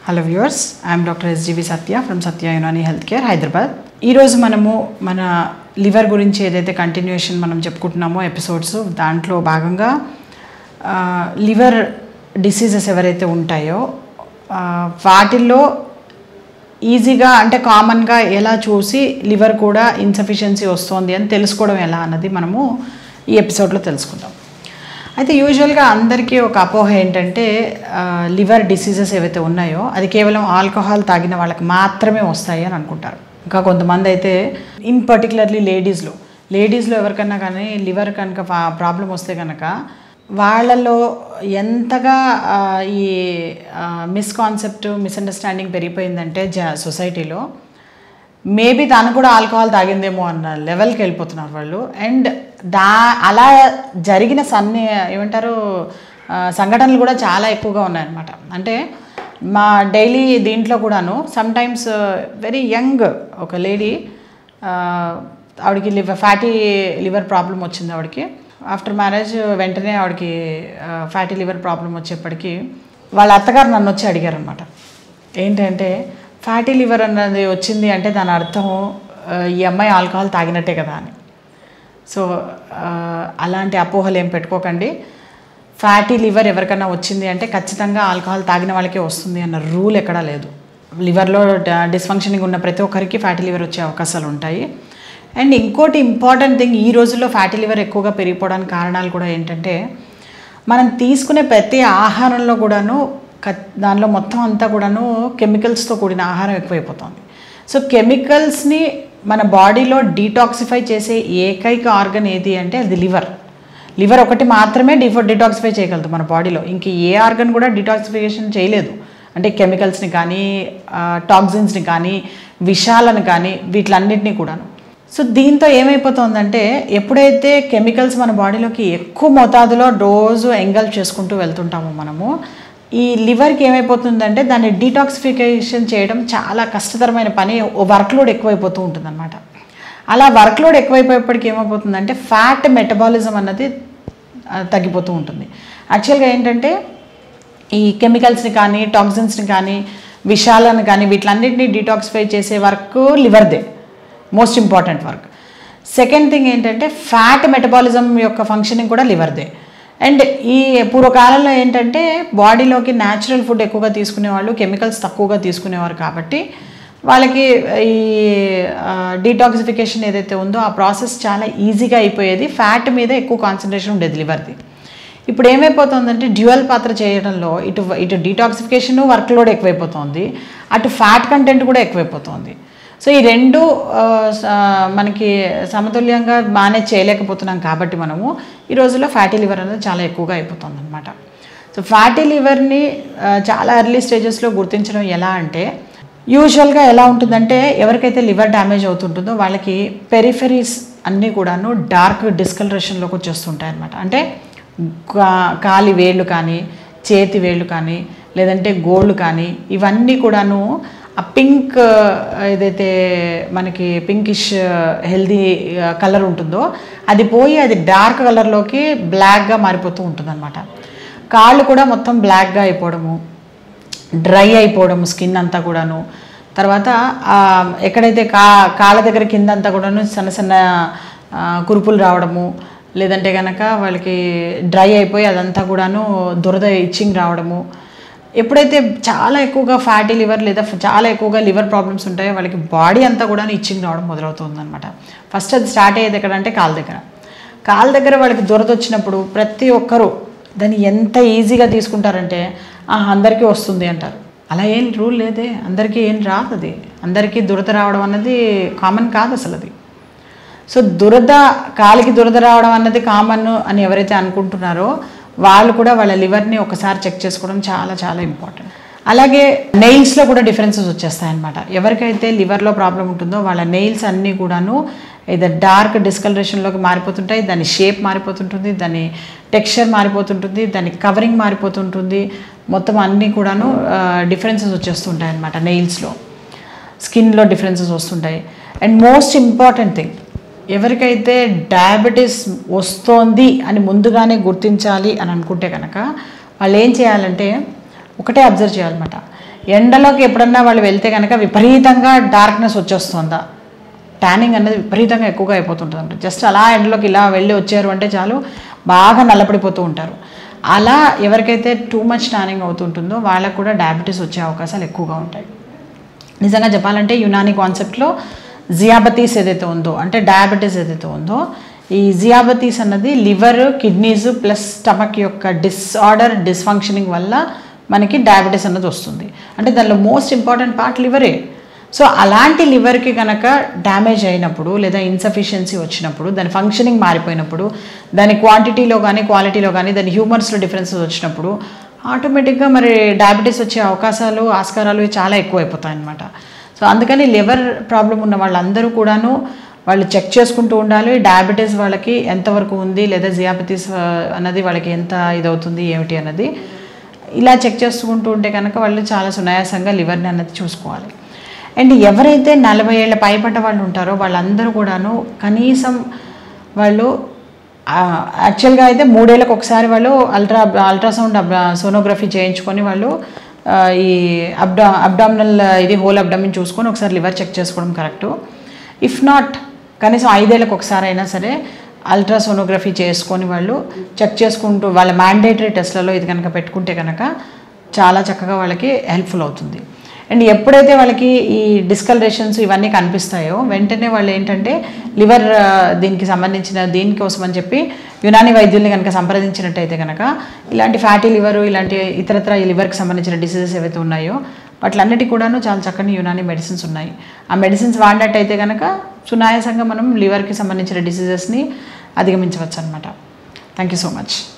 hello viewers I'm doctor S G V Satya from Satya Unani health care Hyderabad ఈరోజు మనము మన లివర్ గురించి ఏదైతే కంటిన్యూషన్ మనం చెప్పుకుంటున్నామో ఎపిసోడ్స్ దాంట్లో భాగంగా లివర్ డిసీజెస్ ఎవరైతే ఉంటాయో ఆ, వాటిల్లో ఈజీగా అంటే కామన్గా ఎలా చూసి లివర్ కూడా ఇన్సఫిషియన్సీ వస్తుంది అని తెలుసుకోవడం ఎలా అన్నది మనము ఈ ఎపిసోడ్లో తెలుసుకుందాం అయితే యూజువల్గా అందరికీ ఒక అపోహ ఏంటంటే లివర్ డిసీజెస్ ఏవైతే ఉన్నాయో అది కేవలం ఆల్కహాల్ తాగిన వాళ్ళకి మాత్రమే వస్తాయి అని అనుకుంటారు ఇంకా కొంతమంది అయితే ఇన్ పర్టికులర్లీ లేడీస్లో లేడీస్లో ఎవరికన్నా కానీ లివర్ కనుక ప్రాబ్లం వస్తే కనుక వాళ్ళలో ఎంతగా ఆ, ఈ మిస్కాన్సెప్ట్ మిస్అండర్స్టాండింగ్ పెరిగిపోయిందంటే జ సొసైటీలో మేబీ తను కూడా ఆల్కహాల్ తాగిందేమో అన్న లెవెల్కి వెళ్ళిపోతున్నారు వాళ్ళు అండ్ దా అలా జరిగిన సన్ని ఏమంటారు ఆ, సంఘటనలు కూడా చాలా ఎక్కువగా ఉన్నాయన్నమాట అంటే మా డైలీ దీంట్లో కూడాను సమ్ టైమ్స్ వెరీ యంగ్ ఒక లేడీ ఆవిడకి లివర్ ఫ్యాటీ లివర్ ప్రాబ్లం వచ్చింది ఆవిడకి ఆఫ్టర్ మ్యారేజ్ వెంటనే ఆవిడకి ఫ్యాటీ లివర్ ప్రాబ్లం వచ్చేప్పటికి వాళ్ళ అత్తగారు నన్ను వచ్చి అడిగారు అనమాట ఏంటంటే ఫ్యాటీ లివర్ అన్నది వచ్చింది అంటే దాని అర్థం ఆ, ఈ అమ్మాయి ఆల్కహాల్ తాగినట్టే కదా అని సో ఆ, అలాంటి అపోహలు ఏం పెట్టుకోకండి ఫ్యాటీ లివర్ ఎవరికైనా వచ్చింది అంటే ఖచ్చితంగా ఆల్కహాల్ తాగిన వాళ్ళకే వస్తుంది అన్న రూల్ ఎక్కడా లేదు లివర్లో డిస్ఫంక్షనింగ్ ఉన్న ప్రతి ఒక్కరికి ఫ్యాటీ లివర్ వచ్చే అవకాశాలు ఉంటాయి అండ్ ఇంకోటి ఇంపార్టెంట్ థింగ్ ఈ రోజుల్లో ఫ్యాటీ లివర్ ఎక్కువగా పెరిగిపోవడానికి కారణాలు కూడా ఏంటంటే మనం తీసుకునే ప్రతి ఆహారంలో కూడాను క- దానిలో మొత్తం అంతా కూడాను కెమికల్స్తో కూడిన ఆహారం ఎక్కువైపోతుంది సో కెమికల్స్ని మన బాడీలో డీటాక్సిఫై చేసే ఏకైక ఆర్గన్ ఏది అంటే అది లివర్ లివర్ ఒకటి మాత్రమే డిఫో డిటాక్సిఫై చేయగలదు మన బాడీలో ఇంక ఏ ఆర్గన్ కూడా డిటాక్సిఫికేషన్ చేయలేదు అంటే కెమికల్స్ని కానీ టాక్సిన్స్ని కానీ విషాలను కానీ వీటిలన్నిటినీ కూడాను సో దీంతో ఏమైపోతుందంటే ఎప్పుడైతే కెమికల్స్ మన బాడీలోకి ఎక్కువ మోతాదులో రోజు ఎంగల్ఫ్ చేసుకుంటూ వెళ్తుంటామో మనము ఈ లివర్కి ఏమైపోతుందంటే దాన్ని డీటాక్సిఫికేషన్ చేయడం చాలా కష్టతరమైన పని వర్క్లోడ్ ఎక్కువైపోతూ ఉంటుందన్నమాట అలా వర్క్లోడ్ ఎక్కువైపోయేప్పటికి ఏమైపోతుందంటే ఫ్యాట్ మెటబాలిజం అన్నది ఆ, తగ్గిపోతూ ఉంటుంది యాక్చువల్గా ఏంటంటే ఈ కెమికల్స్ని కానీ టాక్సిన్స్ని కానీ విషాలను కానీ వీటిలన్నింటినీ డీటాక్సిఫై చేసే వర్క్ లివర్దే most important work second thing ఏంటంటే ఫ్యాట్ మెటబాలిజం యొక్క ఫంక్షనింగ్ కూడా లివర్దే అండ్ ఈ పూర్వకాలంలో ఏంటంటే బాడీలోకి న్యాచురల్ ఫుడ్ ఎక్కువగా తీసుకునేవాళ్ళు కెమికల్స్ తక్కువగా తీసుకునేవారు కాబట్టి వాళ్ళకి ఈ డీటాక్సిఫికేషన్ ఏదైతే ఉందో ఆ ప్రాసెస్ చాలా ఈజీగా అయిపోయేది ఫ్యాట్ మీద ఎక్కువ కాన్సన్ట్రేషన్ ఉండేది లివర్ది ఇప్పుడు ఏమైపోతుందంటే డ్యూయల్ పాత్ర చేయడంలో ఇటు ఇటు డీటాక్సిఫికేషన్ వర్క్ లోడ్ ఎక్కువైపోతుంది అటు ఫ్యాట్ కంటెంట్ కూడా ఎక్కువైపోతుంది సో ఈ రెండు ఆ, స- మనకి సమతుల్యంగా మేనేజ్ చేయలేకపోతున్నాం కాబట్టి మనము ఈ రోజుల్లో ఫ్యాటీ లివర్ అనేది చాలా ఎక్కువగా అయిపోతుంది అనమాట సో ఫ్యాటీ లివర్ని ఆ, చాలా ఎర్లీ స్టేజెస్లో గుర్తించడం ఎలా అంటే యూజువల్గా ఎలా ఉంటుందంటే ఎవరికైతే లివర్ డ్యామేజ్ అవుతుంటుందో వాళ్ళకి పెరిఫెరీస్ అన్నీ కూడాను డార్క్ డిస్కలరేషన్లోకి వచ్చేస్తుంటాయి అనమాట అంటే కా- కాలి వేళ్ళు కానీ చేతి వేళ్ళు కానీ లేదంటే గోళ్ళు కానీ ఇవన్నీ కూడాను ఆ పింక్ ఏదైతే మనకి పింకిష్ హెల్దీ కలర్ ఉంటుందో అది పోయి అది డార్క్ కలర్లోకి బ్లాక్గా మారిపోతూ ఉంటుందన్నమాట కాళ్ళు కూడా మొత్తం బ్లాక్గా అయిపోవడము డ్రై అయిపోవడం స్కిన్ అంతా కూడాను తర్వాత ఆ, ఎక్కడైతే కా కాళ్ళ దగ్గర కింద అంతా కూడాను సన్న సన్న ఆ, కురుపులు రావడము లేదంటే కనుక వాళ్ళకి డ్రై అయిపోయి అదంతా కూడాను దురద ఇచ్చింగ్ రావడము ఎప్పుడైతే చాలా ఎక్కువగా ఫ్యాటీ లివర్ లేదా చాలా ఎక్కువగా లివర్ ప్రాబ్లమ్స్ ఉంటాయో వాళ్ళకి బాడీ అంతా కూడా ఇచ్చింగ్ రావడం మొదలవుతుంది అనమాట ఫస్ట్ అది స్టార్ట్ అయ్యేది ఎక్కడంటే కాళ్ళ దగ్గర కాళ్ళ దగ్గర వాళ్ళకి దురద వచ్చినప్పుడు ప్రతి ఒక్కరూ దాన్ని ఎంత ఈజీగా తీసుకుంటారంటే "ఆ, అందరికీ వస్తుంది అంటారు అలా ఏం రూల్ లేదే అందరికీ ఏం రాదు అది అందరికీ దురద రావడం అన్నది కామన్ కాదు అసలు అది సో దురద కాలికి దురద రావడం అన్నది కామన్ అని ఎవరైతే అనుకుంటున్నారో వాళ్ళు కూడా వాళ్ళ లివర్ని ఒకసారి చెక్ చేసుకోవడం చాలా చాలా ఇంపార్టెంట్ అలాగే నెయిల్స్లో కూడా డిఫరెన్సెస్ వచ్చేస్తాయన్నమాట ఎవరికైతే లివర్లో ప్రాబ్లం ఉంటుందో వాళ్ళ నెయిల్స్ అన్నీ కూడాను ఇది డార్క్ డిస్కలరేషన్లోకి మారిపోతుంటాయి దాని షేప్ మారిపోతుంటుంది దాని టెక్స్చర్ మారిపోతుంటుంది దాని కవరింగ్ మారిపోతుంటుంది మొత్తం అన్నీ కూడాను డిఫరెన్సెస్ వచ్చేస్తుంటాయి అన్నమాట నెయిల్స్లో స్కిన్లో డిఫరెన్సెస్ వస్తుంటాయి అండ్ మోస్ట్ ఇంపార్టెంట్ థింగ్ ఎవరికైతే డయాబెటీస్ వస్తోంది అని ముందుగానే గుర్తించాలి అని అనుకుంటే కనుక వాళ్ళు ఏం చేయాలంటే ఒకటే అబ్జర్వ్ చేయాలన్నమాట ఎండలోకి ఎప్పుడన్నా వాళ్ళు వెళ్తే కనుక విపరీతంగా డార్క్నెస్ వచ్చేస్తుందా ట్యానింగ్ అనేది విపరీతంగా ఎక్కువగా అయిపోతుంటుంది అంటే జస్ట్ అలా ఎండలోకి ఇలా వెళ్ళి వచ్చారు అంటే చాలు బాగా నల్లపడిపోతూ ఉంటారు అలా ఎవరికైతే టూ మచ్ ట్యానింగ్ అవుతుంటుందో వాళ్ళకు కూడా డయాబెటీస్ వచ్చే అవకాశాలు ఎక్కువగా ఉంటాయి నిజంగా చెప్పాలంటే యునాని కాన్సెప్ట్లో జియాబతీస్ ఏదైతే ఉందో అంటే డయాబెటీస్ ఏదైతే ఉందో ఈ జియాబతీస్ అన్నది లివర్ కిడ్నీస్ ప్లస్ స్టమక్ యొక్క డిస్ఆర్డర్ డిస్ఫంక్షనింగ్ వల్ల మనకి డయాబెటీస్ అన్నది వస్తుంది అంటే దానిలో మోస్ట్ ఇంపార్టెంట్ పార్ట్ లివరే సో అలాంటి లివర్కి కనుక డ్యామేజ్ అయినప్పుడు లేదా ఇన్సఫిషియన్సీ వచ్చినప్పుడు దాని ఫంక్షనింగ్ మారిపోయినప్పుడు దాని క్వాంటిటీలో కానీ క్వాలిటీలో కానీ దాని హ్యూమర్స్లో డిఫరెన్సెస్ వచ్చినప్పుడు ఆటోమేటిక్గా మరి డయాబెటీస్ వచ్చే అవకాశాలు ఆస్కారాలు చాలా ఎక్కువైపోతాయి అన్నమాట సో అందుకని లివర్ ప్రాబ్లం ఉన్న వాళ్ళందరూ కూడాను వాళ్ళు చెక్ చేసుకుంటూ ఉండాలి డయాబెటీస్ వాళ్ళకి ఎంతవరకు ఉంది లేదా జియాబెటీస్ అన్నది వాళ్ళకి ఎంత ఇదవుతుంది ఏమిటి అన్నది ఇలా చెక్ చేసుకుంటూ ఉంటే కనుక వాళ్ళు చాలా సునాయాసంగా లివర్ని అన్నది చూసుకోవాలి అండ్ ఎవరైతే నలభై ఏళ్ళ పైపడ్డ వాళ్ళు ఉంటారో వాళ్ళందరూ కూడాను కనీసం వాళ్ళు యాక్చువల్గా అయితే మూడేళ్ళకి ఒకసారి వాళ్ళు అల్ట్రా అల్ట్రాసౌండ్ సోనోగ్రఫీ చేయించుకొని వాళ్ళు ఆ, ఈ అబ్డా అబ్డామినల్ ఇది హోల్ అబ్డామిన్ చూసుకొని ఒకసారి లివర్ చెక్ చేసుకోవడం కరెక్టు ఇఫ్ నాట్ కనీసం ఐదేళ్ళకి ఒకసారి అయినా సరే అల్ట్రాసోనోగ్రఫీ చేసుకొని వాళ్ళు చెక్ చేసుకుంటూ వాళ్ళ మ్యాండేటరీ టెస్ట్లలో ఇది కనుక పెట్టుకుంటే కనుక చాలా చక్కగా వాళ్ళకి హెల్ప్ఫుల్ అవుతుంది అండ్ ఎప్పుడైతే వాళ్ళకి ఈ డిస్కలరేషన్స్ ఇవన్నీ కనిపిస్తాయో వెంటనే వాళ్ళు ఏంటంటే లివర్ ఆ, దీనికి సంబంధించిన దీనికోసం అని చెప్పి యునాని వైద్యుల్ని కనుక సంప్రదించినట్టయితే కనుక ఇలాంటి ఫ్యాటీ లివర్ ఇలాంటి ఇతరత్ర ఈ లివర్కి సంబంధించిన డిసీజెస్ ఏవైతే ఉన్నాయో వాటిలన్నిటి కూడాను చాలా చక్కని యునాని మెడిసిన్స్ ఉన్నాయి ఆ మెడిసిన్స్ వాడినట్టయితే కనుక సునాయాసంగా మనం లివర్కి సంబంధించిన డిసీజెస్ని అధిగమించవచ్చు అనమాట థ్యాంక్ యూ సో మచ్